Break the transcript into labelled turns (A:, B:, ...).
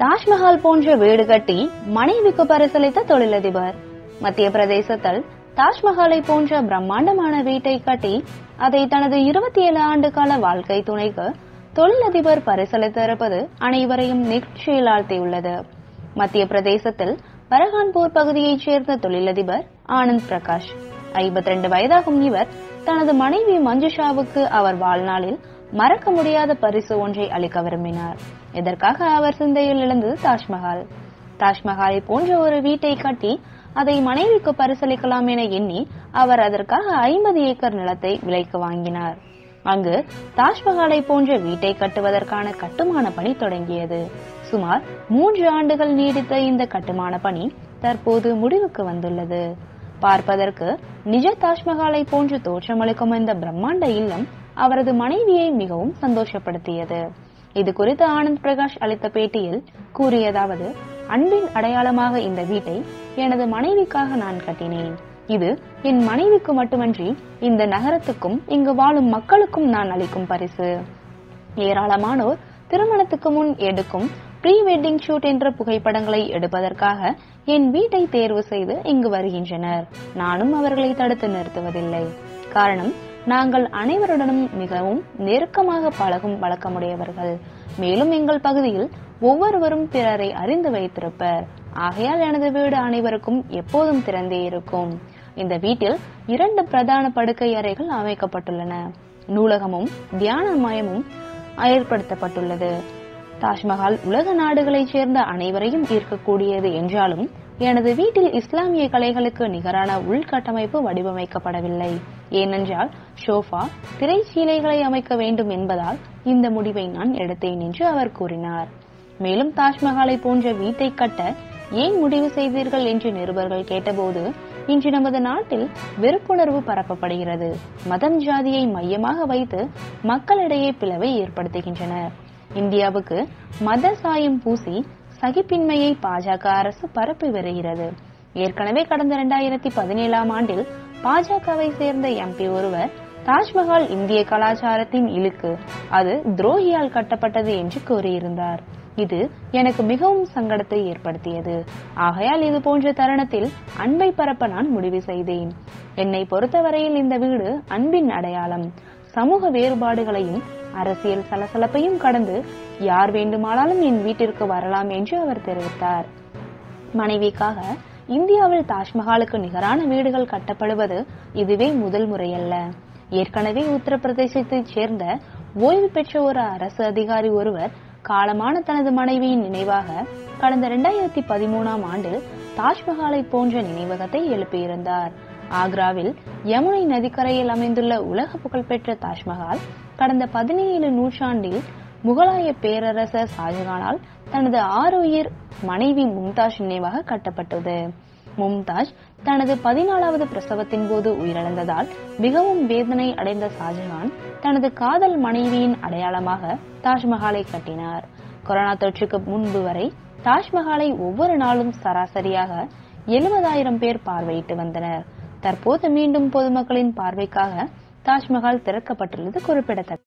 A: தாஜ்மஹால் போன்ற வீடு கட்டி மனைவிக்கு பரிசளித்த தொழிலதிபர் மத்திய பிரதேசத்தில் தாஜ்மஹாலை போன்ற பிரம்மாண்டமான வீட்டை கட்டி அதை தனது இருபத்தி ஏழு ஆண்டு கால வாழ்க்கை துணைக்கு தொழிலதிபர் பரிசளித்திருப்பது அனைவரையும் நிகழ்ச்சியில் ஆழ்த்தியுள்ளது மத்திய பிரதேசத்தில் பரகான்பூர் பகுதியைச் சேர்ந்த தொழிலதிபர் ஆனந்த் பிரகாஷ் ஐம்பத்தி ரெண்டு வயதாகும் இவர் தனது மனைவி மஞ்சுஷாவுக்கு அவர் வாழ்நாளில் மறக்க முடியாத பரிசு ஒன்றை அளிக்க விரும்பினார் இதற்காக அவர் சிந்தையில் எழுந்தது தாஜ்மஹால் தாஜ்மஹாலை போன்ற ஒரு வீட்டை கட்டி அதை மனைவிக்கு பரிசளிக்கலாம் என எண்ணி அவர் அதற்காக ஐம்பது ஏக்கர் நிலத்தை விலைக்கு வாங்கினார் அங்கு தாஜ்மஹாலை போன்ற வீட்டை கட்டுவதற்கான கட்டுமான பணி தொடங்கியது சுமார் மூன்று ஆண்டுகள் நீடித்த இந்த கட்டுமான பணி தற்போது முடிவுக்கு வந்துள்ளது பார்ப்பதற்கு நிஜ தாஜ்மஹாலை போன்று தோற்றமளிக்கும் இந்த பிரம்மாண்ட இல்லம் அவரது மனைவியை மிகவும் சந்தோஷப்படுத்தியது இது குறித்து ஆனந்த் பிரகாஷ் அளித்த பேட்டியில் கூறியதாவது அன்பின் அடையாளமாக இந்த வீட்டை எனது மனைவிக்காக நான் கட்டினேன் இது என் மனைவிக்கு மட்டுமன்றி இந்த நகரத்துக்கும் இங்கு வாழும் மக்களுக்கும் நான் அளிக்கும் பரிசு ஏராளமானோர் திருமணத்துக்கு முன் எடுக்கும் ப்ரீ வெட்டிங் ஷூட் என்ற புகைப்படங்களை எடுப்பதற்காக என் வீட்டை தேர்வு செய்து இங்கு வருகின்றனர் நானும் அவர்களை தடுத்து நிறுத்துவதில்லை காரணம் நாங்கள் அனைவருடனும் மிகவும் நெருக்கமாக பழகும் வழக்கமுடையவர்கள் மேலும் எங்கள் பகுதியில் ஒவ்வொருவரும் பிறரை அறிந்து வைத்திருப்பர் ஆகையால் எனது வீடு அனைவருக்கும் எப்போதும் திறந்தே இருக்கும் இந்த வீட்டில் இரண்டு பிரதான படுக்கை அறைகள் அமைக்கப்பட்டுள்ளன நூலகமும் தியான மயமும் ஏற்படுத்தப்பட்டுள்ளது தாஜ்மஹால் உலக நாடுகளைச் சேர்ந்த அனைவரையும் ஈர்க்கக்கூடியது என்றாலும் எனது வீட்டில் இஸ்லாமிய கலைகளுக்கு நிகரான உள்கட்டமைப்பு வடிவமைக்கப்படவில்லை ஏனென்றால் ஷோஃபா திரைச்சீலைகளை அமைக்க வேண்டும் என்பதால் இந்த முடிவை நான் எடுத்தேன் என்று அவர் கூறினார் மேலும் தாஜ்மஹாலை போன்ற வீட்டை கட்ட ஏன் முடிவு செய்தீர்கள் என்று நிருபர்கள் கேட்டபோது இன்று நமது நாட்டில் வெறுப்புணர்வு பரப்பப்படுகிறது மதம் ஜாதியை மையமாக வைத்து மக்களிடையே பிளவை ஏற்படுத்துகின்றனர் இந்தியாவுக்கு மத சாயம் பூசி சகிப்பின்மையை பாஜக அரசு பரப்பி வருகிறது ஏற்கனவே கடந்த இரண்டாயிரத்தி பதினேழாம் ஆண்டில் பாஜகவை சேர்ந்த எம்பி ஒருவர் தாஜ்மஹால் இந்திய கலாச்சாரத்தின் இழுக்கு அது துரோகியால் கட்டப்பட்டது என்று கூறியிருந்தார் இது எனக்கு மிகவும் சங்கடத்தை ஏற்படுத்தியது ஆகையால் இது போன்ற தருணத்தில் அன்பை பரப்ப நான் முடிவு செய்தேன் என்னை பொறுத்தவரையில் இந்த வீடு அன்பின் அடையாளம் சமூக வேறுபாடுகளையும் அரசியல் சலசலப்பையும் கடந்து யார் வேண்டுமானாலும் என் வீட்டிற்கு வரலாம் என்று அவர் தெரிவித்தார் மனைவிக்காக இந்தியாவில் தாஜ்மஹாலுக்கு நிகரான வீடுகள் கட்டப்படுவது இதுவே முதல் முறையல்ல ஏற்கனவே உத்தரப்பிரதேசத்தைச் சேர்ந்த ஓய்வு பெற்ற ஒரு அரசு அதிகாரி ஒருவர் காலமான தனது மனைவியின் நினைவாக கடந்த இரண்டாயிரத்தி பதிமூணாம் ஆண்டில் தாஜ்மஹாலை போன்ற நினைவகத்தை எழுப்பியிருந்தார் ஆக்ராவில் யமுனை நதிக்கரையில் அமைந்துள்ள உலக புகழ்பெற்ற தாஜ்மஹால் கடந்த பதினேழு நூற்றாண்டில் முகலாய பேரரசர் ஷாஜகானால் தனது ஆறுயிர் மனைவி மும்தாஜ் நினைவாக கட்டப்பட்டது மும்தாஜ் தனது பதினாலாவது பிரசவத்தின் போது உயிரிழந்ததால் மிகவும் வேதனை அடைந்த ஷாஜகான் தனது காதல் மனைவியின் அடையாளமாக தாஜ்மஹாலை கட்டினார் கொரோனா தொற்றுக்கு முன்பு வரை தாஜ்மஹாலை ஒவ்வொரு நாளும் சராசரியாக எழுபதாயிரம் பேர் பார்வையிட்டு வந்தனர் தற்போது மீண்டும் பொதுமக்களின் பார்வைக்காக தாஜ்மஹால் திறக்கப்பட்டுள்ளது குறிப்பிடத்தக்கது